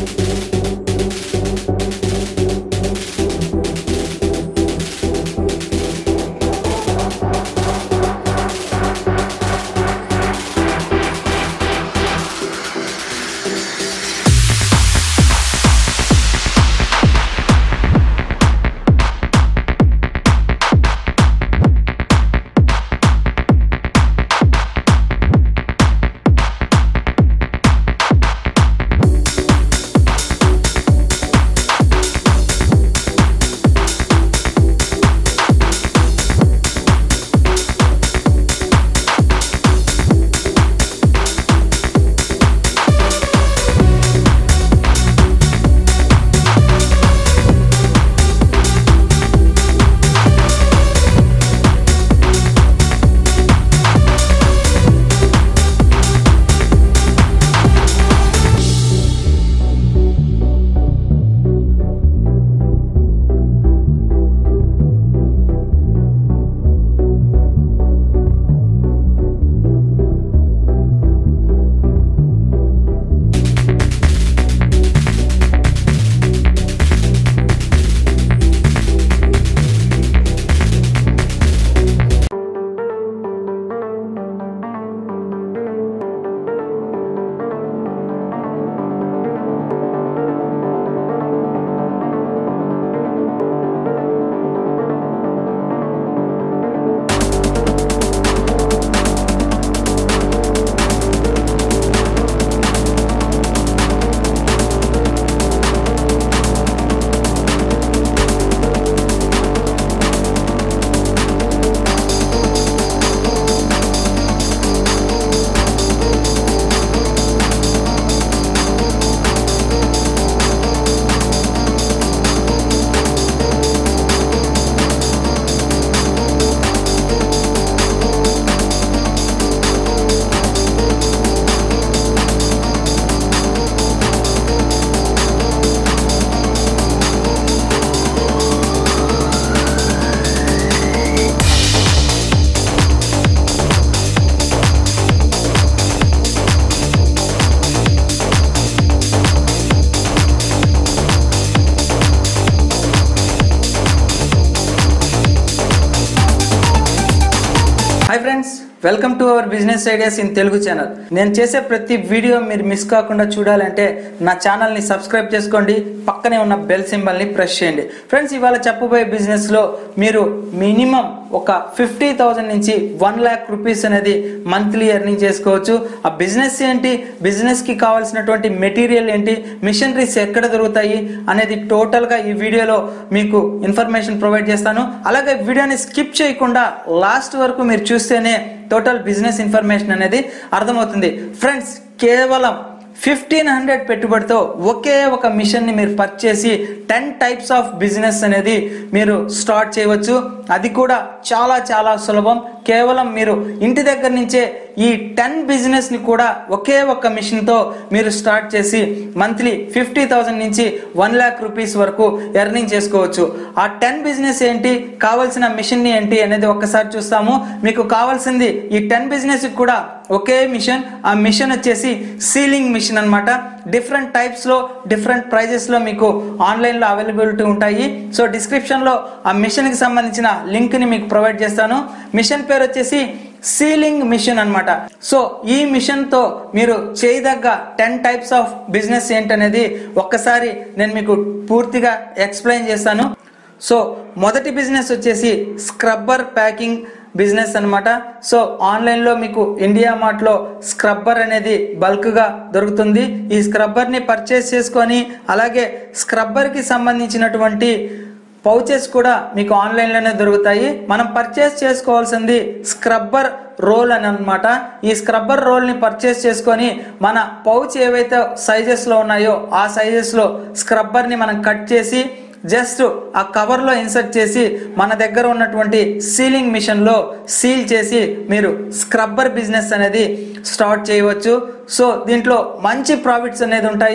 hi friends welcome to our business ideas in Telugu channel నేను చేసే ప్రతి వీడియో మీరు మిస్ కాకుండా చూడాలంటే నా ఛానల్ని సబ్స్క్రైబ్ చేసుకోండి పక్కనే ఉన్న బెల్ సింబల్ని ప్రెస్ చేయండి ఫ్రెండ్స్ ఇవాళ చెప్పబోయే బిజినెస్లో మీరు మినిమం ఒక ఫిఫ్టీ థౌజండ్ నుంచి వన్ ల్యాక్ రూపీస్ అనేది మంత్లీ ఎర్నింగ్ చేసుకోవచ్చు ఆ బిజినెస్ ఏంటి బిజినెస్కి కావాల్సినటువంటి మెటీరియల్ ఏంటి మిషనరీస్ ఎక్కడ దొరుకుతాయి అనేది టోటల్గా ఈ వీడియోలో మీకు ఇన్ఫర్మేషన్ ప్రొవైడ్ చేస్తాను అలాగే వీడియోని స్కిప్ చేయకుండా లాస్ట్ వరకు మీరు చూస్తేనే టోటల్ బిజినెస్ ఇన్ఫర్మేషన్ అనేది అర్థమవుతుంది ఫ్రెండ్స్ కేవలం ఫిఫ్టీన్ హండ్రెడ్ పెట్టుబడితో ఒకే ఒక మిషన్ని మీరు పర్చేసి టెన్ టైప్స్ ఆఫ్ బిజినెస్ అనేది మీరు స్టార్ట్ చేయవచ్చు అది కూడా చాలా చాలా సులభం కేవలం మీరు ఇంటి దగ్గర నుంచే ఈ టెన్ బిజినెస్ని కూడా ఒకే ఒక మిషన్తో మీరు స్టార్ట్ చేసి మంత్లీ ఫిఫ్టీ థౌసండ్ నుంచి వన్ ల్యాక్ రూపీస్ వరకు ఎర్నింగ్ చేసుకోవచ్చు ఆ టెన్ బిజినెస్ ఏంటి కావాల్సిన మిషన్ ఏంటి అనేది ఒక్కసారి చూస్తాము మీకు కావాల్సింది ఈ టెన్ బిజినెస్ కూడా ఒకే మిషన్ ఆ మిషన్ వచ్చేసి సీలింగ్ మిషన్ అన్నమాట డిఫరెంట్ టైప్స్లో డిఫరెంట్ ప్రైజెస్లో మీకు ఆన్లైన్లో అవైలబిలిటీ ఉంటాయి సో డిస్క్రిప్షన్లో ఆ మిషన్కి సంబంధించిన లింక్ని మీకు ప్రొవైడ్ చేస్తాను మిషన్ పేరు వచ్చేసి సీలింగ్ మిషన్ అన్నమాట సో ఈ మిషన్తో మీరు చేయదగ్గ టెన్ టైప్స్ ఆఫ్ బిజినెస్ ఏంటనేది ఒక్కసారి నేను మీకు పూర్తిగా ఎక్స్ప్లెయిన్ చేస్తాను సో మొదటి బిజినెస్ వచ్చేసి స్క్రబ్బర్ ప్యాకింగ్ బిజినెస్ అన్నమాట సో ఆన్లైన్లో మీకు ఇండియా మార్ట్లో స్క్రబ్బర్ అనేది బల్క్గా దొరుకుతుంది ఈ స్క్రబ్బర్ని పర్చేస్ చేసుకొని అలాగే స్క్రబ్బర్కి సంబంధించినటువంటి పౌచెస్ కూడా మీకు ఆన్లైన్లోనే దొరుకుతాయి మనం పర్చేస్ చేసుకోవాల్సింది స్క్రబ్బర్ రోల్ అని అనమాట ఈ స్క్రబ్బర్ రోల్ని పర్చేస్ చేసుకొని మన పౌచ్ ఏవైతే సైజెస్లో ఉన్నాయో ఆ సైజెస్లో స్క్రబ్బర్ని మనం కట్ చేసి జస్ట్ ఆ కవర్లో ఇన్సర్ట్ చేసి మన దగ్గర ఉన్నటువంటి సీలింగ్ మిషన్లో సీల్ చేసి మీరు స్క్రబ్బర్ బిజినెస్ అనేది స్టార్ట్ చేయవచ్చు సో దీంట్లో మంచి ప్రాఫిట్స్ అనేది ఉంటాయి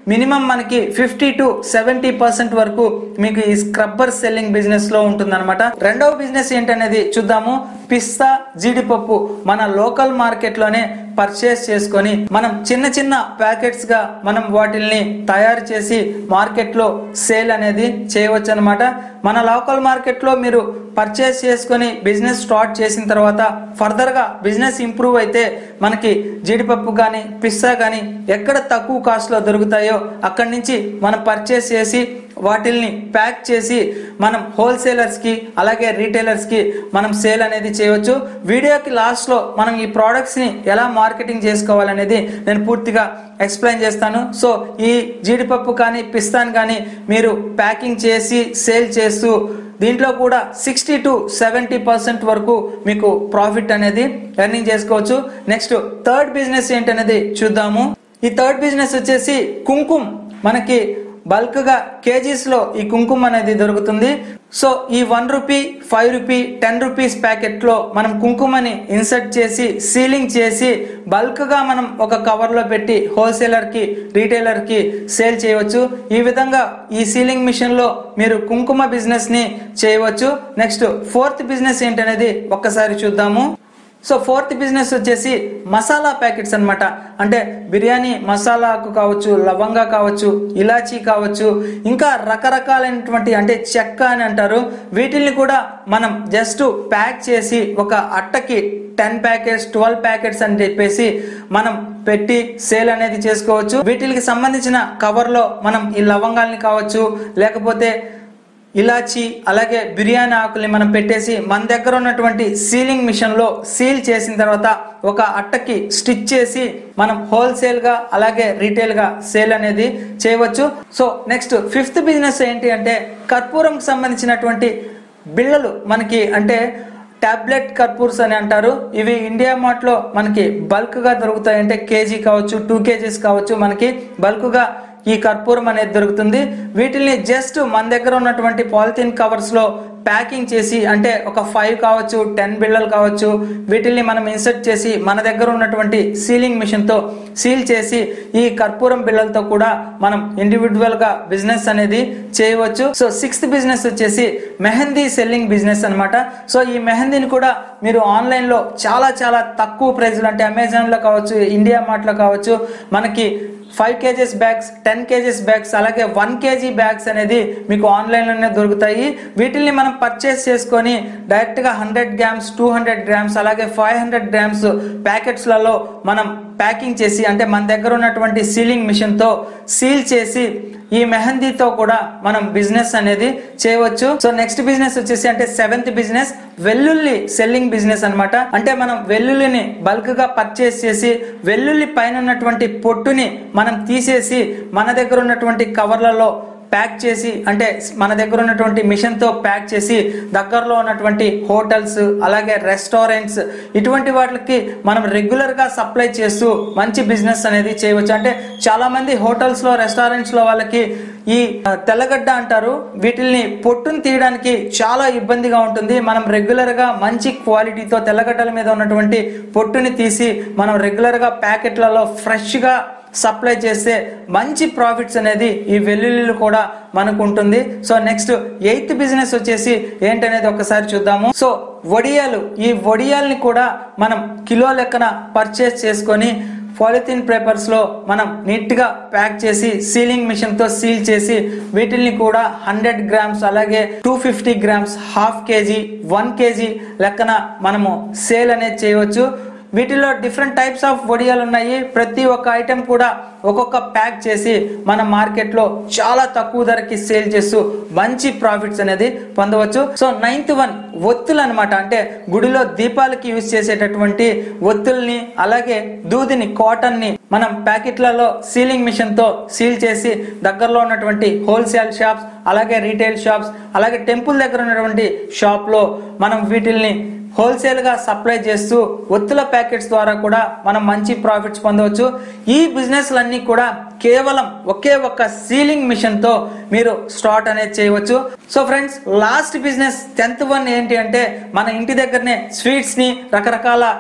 మినిమం మనకి ఫిఫ్టీ టు సెవెంటీ పర్సెంట్ వరకు మీకు ఈ స్క్రబ్బర్ సెల్లింగ్ బిజినెస్ లో ఉంటుందన్నమాట రెండవ బిజినెస్ ఏంటనేది చూద్దాము పిస్తా జీడిపప్పు మన లోకల్ మార్కెట్ లోనే పర్చేస్ చేసుకొని మనం చిన్న చిన్న ప్యాకెట్స్ గా మనం వాటిల్ని తయారు చేసి మార్కెట్ లో సేల్ అనేది చేయవచ్చు అనమాట మన లోకల్ మార్కెట్ లో మీరు పర్చేస్ చేసుకొని బిజినెస్ స్టార్ట్ చేసిన తర్వాత ఫర్దర్ గా బిజినెస్ ఇంప్రూవ్ అయితే మనకి జీడిపప్పు కానీ పిస్తా కానీ ఎక్కడ తక్కువ కాస్ట్ లో దొరుకుతాయో అక్కడి నుంచి మనం పర్చేస్ చేసి వాటిల్ని ప్యాక్ చేసి మనం హోల్సేలర్స్ కి అలాగే రీటైలర్స్ కి మనం సేల్ అనేది చేయవచ్చు వీడియోకి లాస్ట్ లో మనం ఈ ప్రోడక్ట్స్ ని ఎలా మార్కెటింగ్ చేసుకోవాలనేది నేను పూర్తిగా ఎక్స్ప్లెయిన్ చేస్తాను సో ఈ జీడిపప్పు కానీ పిస్తాన్ కానీ మీరు ప్యాకింగ్ చేసి సేల్ చేస్తూ దీంట్లో కూడా సిక్స్టీ టు సెవెంటీ పర్సెంట్ వరకు మీకు ప్రాఫిట్ అనేది ఎర్నింగ్ చేసుకోవచ్చు నెక్స్ట్ థర్డ్ బిజినెస్ ఏంటనేది చూద్దాము ఈ థర్డ్ బిజినెస్ వచ్చేసి కుంకుమ్ మనకి బల్క్ గా కేజీస్ లో ఈ కుంకుమ అనేది దొరుకుతుంది సో ఈ one rupee five rupee ten rupees packet లో మనం కుంకుమని ఇన్సర్ట్ చేసి సీలింగ్ చేసి బల్క్ గా మనం ఒక కవర్ లో పెట్టి హోల్సేలర్ కి రీటైలర్ కి సేల్ చేయవచ్చు ఈ విధంగా ఈ సీలింగ్ మిషన్ లో మీరు కుంకుమ బిజినెస్ ని చేయవచ్చు నెక్స్ట్ ఫోర్త్ బిజినెస్ ఏంటనేది ఒక్కసారి చూద్దాము సో ఫోర్త్ బిజినెస్ వచ్చేసి మసాలా ప్యాకెట్స్ అన్నమాట అంటే బిర్యానీ మసాలాకు కావచ్చు లవంగా కావచ్చు ఇలాచీ కావచ్చు ఇంకా రకరకాలైనటువంటి అంటే చెక్క అని అంటారు వీటిల్ని కూడా మనం జస్ట్ ప్యాక్ చేసి ఒక అట్టకి టెన్ ప్యాకెట్స్ ట్వెల్వ్ ప్యాకెట్స్ అని చెప్పేసి మనం పెట్టి సేల్ అనేది చేసుకోవచ్చు వీటికి సంబంధించిన కవర్లో మనం ఈ లవంగాల్ని కావచ్చు లేకపోతే ఇలాచి అలాగే బిర్యానీ ఆకుల్ని మనం పెట్టేసి మన దగ్గర ఉన్నటువంటి సీలింగ్ మిషన్ లో సీల్ చేసిన తర్వాత ఒక అట్టకి స్టిచ్ చేసి మనం హోల్సేల్ గా అలాగే రీటైల్ గా సేల్ అనేది చేయవచ్చు సో నెక్స్ట్ ఫిఫ్త్ బిజినెస్ ఏంటి అంటే కర్పూరంకి సంబంధించినటువంటి బిళ్ళలు మనకి అంటే టాబ్లెట్ కర్పూర్స్ అని అంటారు ఇవి ఇండియా మార్ట్ లో మనకి బల్క్ గా దొరుకుతాయి అంటే కేజీ కావచ్చు టూ కేజీస్ కావచ్చు మనకి బల్క్ గా ఈ కర్పూరం అనేది దొరుకుతుంది వీటిని జస్ట్ మన దగ్గర ఉన్నటువంటి పాలిథిన్ కవర్స్ లో ప్యాకింగ్ చేసి అంటే ఒక ఫైవ్ కావచ్చు టెన్ బిళ్ళలు కావచ్చు వీటిల్ని మనం ఇన్సర్ట్ చేసి మన దగ్గర ఉన్నటువంటి సీలింగ్ మిషన్ తో సీల్ చేసి ఈ కర్పూరం బిళ్ళలతో కూడా మనం ఇండివిజువల్ గా బిజినెస్ అనేది చేయవచ్చు సో సిక్స్త్ బిజినెస్ వచ్చేసి మెహందీ సెల్లింగ్ బిజినెస్ అన్నమాట సో ఈ మెహందీని కూడా మీరు ఆన్లైన్ లో చాలా చాలా తక్కువ ప్రైజ్లు అంటే అమెజాన్ లో కావచ్చు ఇండియా మార్ట్ లో కావచ్చు మనకి five kgs bags ten kgs bags అలాగే వన్ కేజీ బ్యాగ్స్ అనేది మీకు ఆన్లైన్లోనే దొరుకుతాయి వీటిల్ని మనం పర్చేస్ చేసుకొని డైరెక్ట్గా hundred grams two hundred grams అలాగే ఫైవ్ హండ్రెడ్ గ్రామ్స్ ప్యాకెట్స్లలో మనం ప్యాకింగ్ చేసి అంటే మన దగ్గర ఉన్నటువంటి సీలింగ్ మిషన్తో సీల్ చేసి ఈ మెహందీతో కూడా మనం బిజినెస్ అనేది చేయవచ్చు సో నెక్స్ట్ బిజినెస్ వచ్చేసి అంటే సెవెంత్ బిజినెస్ వెల్లుల్లి సెల్లింగ్ బిజినెస్ అన్నమాట అంటే మనం వెల్లుల్లిని బల్క్ గా పర్చేస్ చేసి వెల్లుల్లి పైన ఉన్నటువంటి పొట్టుని మనం తీసేసి మన దగ్గర ఉన్నటువంటి కవర్లలో ప్యాక్ చేసి అంటే మన దగ్గర ఉన్నటువంటి మిషన్ తో ప్యాక్ చేసి దగ్గరలో ఉన్నటువంటి హోటల్స్ అలాగే రెస్టారెంట్స్ ఇటువంటి వాటికి మనం రెగ్యులర్ గా సప్లై చేస్తూ మంచి బిజినెస్ అనేది చేయవచ్చు అంటే చాలా మంది హోటల్స్ లో రెస్టారెంట్స్ లో వాళ్ళకి ఈ ఆ, తెల్లగడ్డ అంటారు వీటిల్ని పొట్టుని తీయడానికి చాలా ఇబ్బందిగా ఉంటుంది మనం రెగ్యులర్ గా మంచి క్వాలిటీతో తెల్లగడ్డల మీద ఉన్నటువంటి పొట్టుని తీసి మనం రెగ్యులర్ గా ప్యాకెట్లలో ఫ్రెష్ గా సప్లై చేస్తే మంచి ప్రాఫిట్స్ అనేది ఈ వెల్లుల్లిలు కూడా మనకు ఉంటుంది సో నెక్స్ట్ ఎయిత్ బిజినెస్ వచ్చేసి ఏంటనేది ఒకసారి చూద్దాము సో వడియాలు ఈ వడియాల్ని కూడా మనం కిలో లెక్కన పర్చేస్ చేసుకొని పాలిథిన్ పేపర్స్ లో మనం నీట్ గా ప్యాక్ చేసి సీలింగ్ మిషన్ తో సీల్ చేసి వీటిల్ని కూడా హండ్రెడ్ గ్రామ్స్ అలాగే two fifty grams half kg one kg లెక్కన మనము సేల్ అనేది చేయవచ్చు వీటిలో డిఫరెంట్ టైప్స్ ఆఫ్ వడియాలు ఉన్నాయి ప్రతి ఒక్క ఐటెం కూడా ఒక్కొక్క ప్యాక్ చేసి మన మార్కెట్లో చాలా తక్కువ ధరకి సేల్ చేస్తూ మంచి ప్రాఫిట్స్ అనేది పొందవచ్చు సో నైన్త్ వన్ ఒత్తులు అనమాట అంటే గుడిలో దీపాలకి యూజ్ చేసేటటువంటి ఒత్తుల్ని అలాగే దూదిని కాటన్ ని మనం ప్యాకెట్లలో సీలింగ్ మిషన్ తో సీల్ చేసి దగ్గరలో ఉన్నటువంటి హోల్సేల్ షాప్స్ అలాగే రీటైల్ షాప్స్ అలాగే టెంపుల్ దగ్గర ఉన్నటువంటి షాప్ లో మనం వీటిల్ని హోల్సేల్ గా సప్లై చేస్తూ ఒత్తుల ప్యాకెట్స్ ద్వారా కూడా మనం మంచి ప్రాఫిట్స్ పొందవచ్చు ఈ బిజినెస్లన్నీ కూడా కేవలం ఒకే ఒక్క సీలింగ్ మిషన్ తో మీరు స్టార్ట్ అనేది చేయవచ్చు so friends last business tenth one ఏంటి అంటే మన ఇంటి దగ్గరనే స్వీట్స్ ని రకరకాల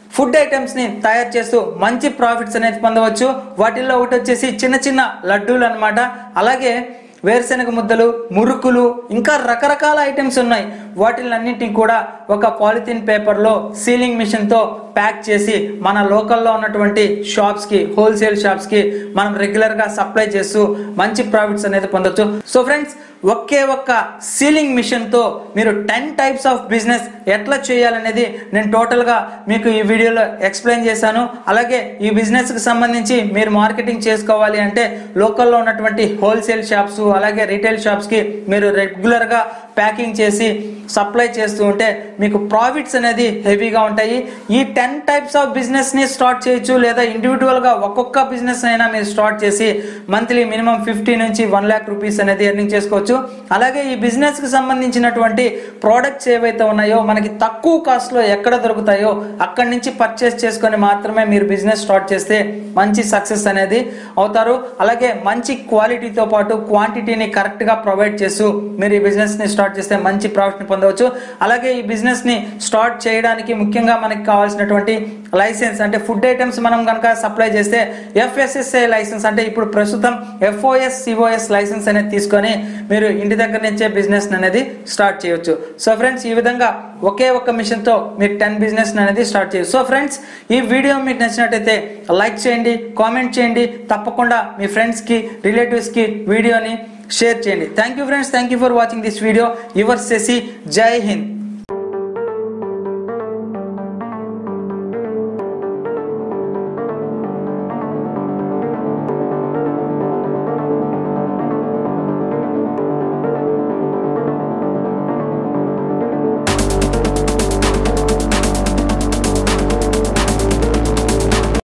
ఫుడ్ ఐటమ్స్ ని తయారు చేస్తూ మంచి ప్రాఫిట్స్ అనేది పొందవచ్చు వాటిల్లో ఒకటి వచ్చేసి చిన్న చిన్న లడ్డూలు అన్నమాట అలాగే వేరుశనగ ముద్దలు మురుకులు ఇంకా రకరకాల ఐటమ్స్ ఉన్నాయి వాటిలన్నింటినీ కూడా ఒక పాలిథిన్ పేపర్లో సీలింగ్ మిషన్తో ప్యాక్ చేసి మన లోకల్లో ఉన్నటువంటి షాప్స్కి హోల్సేల్ షాప్స్కి మనం రెగ్యులర్గా సప్లై చేస్తూ మంచి ప్రాఫిట్స్ అనేది పొందొచ్చు సో ఫ్రెండ్స్ ఒకే ఒక్క సీలింగ్ మిషన్తో మీరు టెన్ టైప్స్ ఆఫ్ బిజినెస్ ఎట్లా చేయాలనేది నేను టోటల్గా మీకు ఈ వీడియోలో ఎక్స్ప్లెయిన్ చేశాను అలాగే ఈ బిజినెస్కి సంబంధించి మీరు మార్కెటింగ్ చేసుకోవాలి అంటే లోకల్లో ఉన్నటువంటి హోల్సేల్ షాప్స్ అలాగే రీటైల్ షాప్స్కి మీరు రెగ్యులర్గా ప్యాకింగ్ చేసి సప్లై చేస్తూ ఉంటే మీకు ప్రాఫిట్స్ అనేది హెవీగా ఉంటాయి ఈ టెన్ టైప్స్ ఆఫ్ బిజినెస్ని స్టార్ట్ చేయొచ్చు లేదా ఇండివిజువల్గా ఒక్కొక్క బిజినెస్ అయినా మీరు స్టార్ట్ చేసి మంత్లీ మినిమం ఫిఫ్టీ నుంచి వన్ ల్యాక్ రూపీస్ అనేది ఎర్నింగ్ చేసుకోవచ్చు అలాగే ఈ బిజినెస్కి సంబంధించినటువంటి ప్రోడక్ట్స్ ఏవైతే ఉన్నాయో మనకి తక్కువ కాస్ట్లో ఎక్కడ దొరుకుతాయో అక్కడి నుంచి పర్చేస్ చేసుకొని మాత్రమే మీరు బిజినెస్ స్టార్ట్ చేస్తే మంచి సక్సెస్ అనేది అవుతారు అలాగే మంచి క్వాలిటీతో పాటు క్వాంటిటీని కరెక్ట్గా ప్రొవైడ్ చేస్తూ మీరు ఈ బిజినెస్ని స్టార్ట్ చేస్తే మంచి ప్రాఫిట్ని పొందవచ్చు అలాగే ఈ బిజినెస్ని స్టార్ట్ చేయడానికి ముఖ్యంగా మనకి కావాల్సినటువంటి లైసెన్స్ అంటే ఫుడ్ ఐటమ్స్ మనం కనుక సప్లై చేస్తే ఎఫ్ఎస్ఎస్ఐ లైసెన్స్ అంటే ఇప్పుడు ప్రస్తుతం ఎఫ్ఓఎస్ సిఓఎస్ లైసెన్స్ అనేది తీసుకొని మీరు ఇంటి దగ్గర నుంచే బిజినెస్ అనేది స్టార్ట్ చేయొచ్చు సో ఫ్రెండ్స్ ఈ విధంగా ఒకే ఒక్క మిషన్తో మీరు టెన్ బిజినెస్ అనేది స్టార్ట్ చేయొచ్చు సో ఫ్రెండ్స్ ఈ వీడియో మీకు నచ్చినట్టయితే లైక్ చేయండి కామెంట్ చేయండి తప్పకుండా మీ ఫ్రెండ్స్కి రిలేటివ్స్కి వీడియోని షేర్ చేయండి thank you friends thank you for watching this video your Shashi జై హింద్